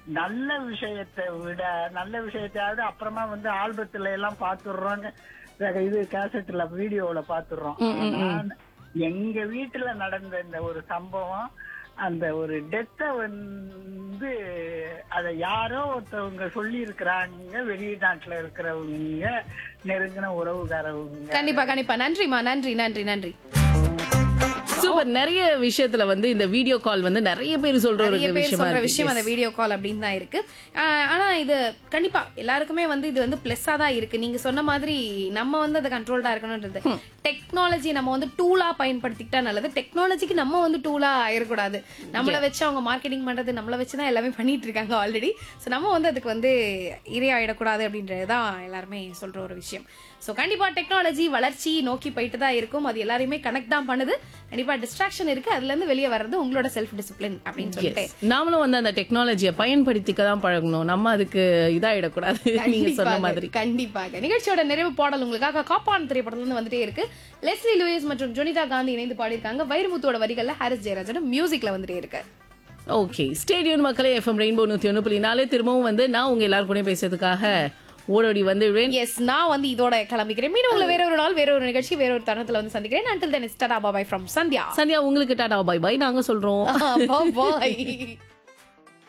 நல்ல விஷயத்தை விட நல்ல விஷயத்தையாவது அப்புறமா வந்து ஆல்பத்துல எல்லாம் பாத்துடுறோங்க வேற இது கேசட்ல வீடியோல பாத்துடுறோம் ஆனா, எங்க வீட்டுல நடந்த இந்த ஒரு சம்பவம் அந்த ஒரு டெத்த வந்து அத யாரோ ஒருத்தவங்க சொல்லி இருக்கிறாங்க வெளிநாட்டுல இருக்கிறவங்க நெருங்கின உறவுகாரவங்க கண்டிப்பா கண்டிப்பா நன்றிமா நன்றி நன்றி நன்றி சூப்பர் நிறைய விஷயத்துல வந்து இந்த வீடியோ கால் வந்து நிறைய பேர் சொல்ற ஒரு நிறைய பேர் விஷயமா சொல்ற இருக்கு. விஷயம் அந்த வீடியோ கால் அப்படின்னு தான் இருக்கு ஆஹ் ஆனா இது கண்டிப்பா எல்லாருக்குமே வந்து இது வந்து பிளஸ்ஸா தான் இருக்கு நீங்க சொன்ன மாதிரி நம்ம வந்து அதை கண்ட்ரோல்டா இருக்கணும்ன்றது டெக்னாலஜி நம்ம வந்து டூலா பயன்படுத்திக்கிட்டா நல்லது டெக்னாலஜிக்கு நம்ம வந்து டூலா ஆயிடக்கூடாது நம்மள வச்சு அவங்க மார்க்கெட்டிங் பண்றது நம்மள வச்சு தான் எல்லாமே பண்ணிட்டு இருக்காங்க ஆல்ரெடி ஸோ நம்ம வந்து அதுக்கு வந்து இரையாயிடக்கூடாது அப்படின்றது தான் எல்லாருமே சொல்ற ஒரு விஷயம் ஸோ கண்டிப்பா டெக்னாலஜி வளர்ச்சி நோக்கி போயிட்டு தான் இருக்கும் அது எல்லாரையுமே கனெக்ட் தான் பண்ணுது கண்டிப்பா டிஸ்ட்ராக்ஷன் இருக்கு அதுல இருந்து வெளியே வர்றது உங்களோட செல்ஃப் டிசிப்ளின் அப்படின்னு சொல்லிட்டு Yes. நாமளும் வந்து அந்த டெக்னாலஜியை பயன்படுத்திக்க தான் பழகணும் நம்ம அதுக்கு இதாயிடக்கூடாது நீங்க சொன்ன கண்டிப்பாக, மாதிரி கண்டிப்பாக நிகழ்ச்சியோட நிறைவு பாடல் உங்களுக்காக காப்பான் திரைப்படத்துல இருந்து வந்துட்டே இருக்கு லெஸ்லி லூயிஸ் மற்றும் ஜொனிதா காந்தி இணைந்து பாடியிருக்காங்க வைரமுத்தோட வரிகள்ல ஹாரிஸ் ஜெயராஜோட மியூசிக்ல வந்துட்டே இருக்கு ஓகே ஸ்டேடியம் மக்களே எஃப்எம் ரெயின்போ நூத்தி ஒன்று புள்ளி நாலு திரும்பவும் வந்து நான் உங்க எல்லாரும் கூட பேசுறதுக்காக ஓடோடி வந்துடுவேன் எஸ் நான் வந்து இதோட கிளம்பிக்கிறேன் மீண்டும் உங்களை வேற ஒரு நாள் வேற ஒரு நிகழ்ச்சி வேற ஒரு தருணத்துல வந்து சந்திக்கிறேன் அண்டில் தென் ஸ்டாடா பாபாய் ஃப்ரம் சந்தியா சந்தியா உங்களுக்கு டாடா பை பை நாங்க சொல்றோம் பாய்